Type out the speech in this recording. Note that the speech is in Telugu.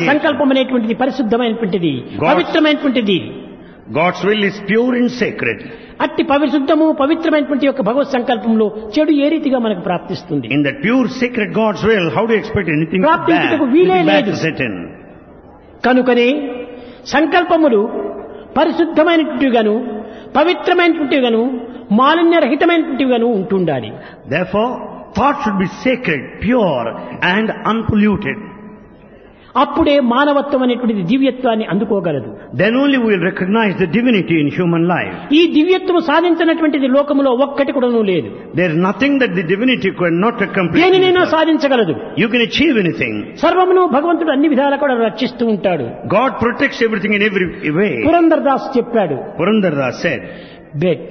సంకల్పం అనేటువంటిది పరిశుద్ధమైనటువంటిది God- పవిత్రమైనటువంటిది God's will is pure and sacred. అట్టి పరిశుద్ధము పవిత్రమైనటువంటి యొక్క భగవత్ సంకల్పంలో చెడు ఏ రీతిగా మనకు ప్రాప్తిస్తుంది In that pure, sacred God's will, how do you expect anything bad, ప్రాప్తించుటకు వీలే anything bad లేదు. to set in? కనుకనే సంకల్పములు పరిశుద్ధమైనటువంటివిగాను పవిత్రమైనటువంటివిగాను మాలిన్యరహితమైనటువంటివిగాను ఉంటుండాలి Therefore, thought should be sacred, pure and unpolluted. అప్పుడే మానవత్వం అనేటువంటిది దివ్యత్వాన్ని అందుకోగలదు Then only we will recognize the divinity in human life. ఈ దివ్యత్వం సాధించినటువంటిది లోకములో ఒక్కటి కూడాను లేదు There is nothing that the divinity could not accomplish. in దేనినైనా itself. సాధించగలదు You can achieve anything. సర్వమును భగవంతుడు అన్ని విధాలా కూడా రక్షిస్తూ ఉంటాడు God protects everything in every way. Purandar Das చెప్పాడు Purandara said, బెట్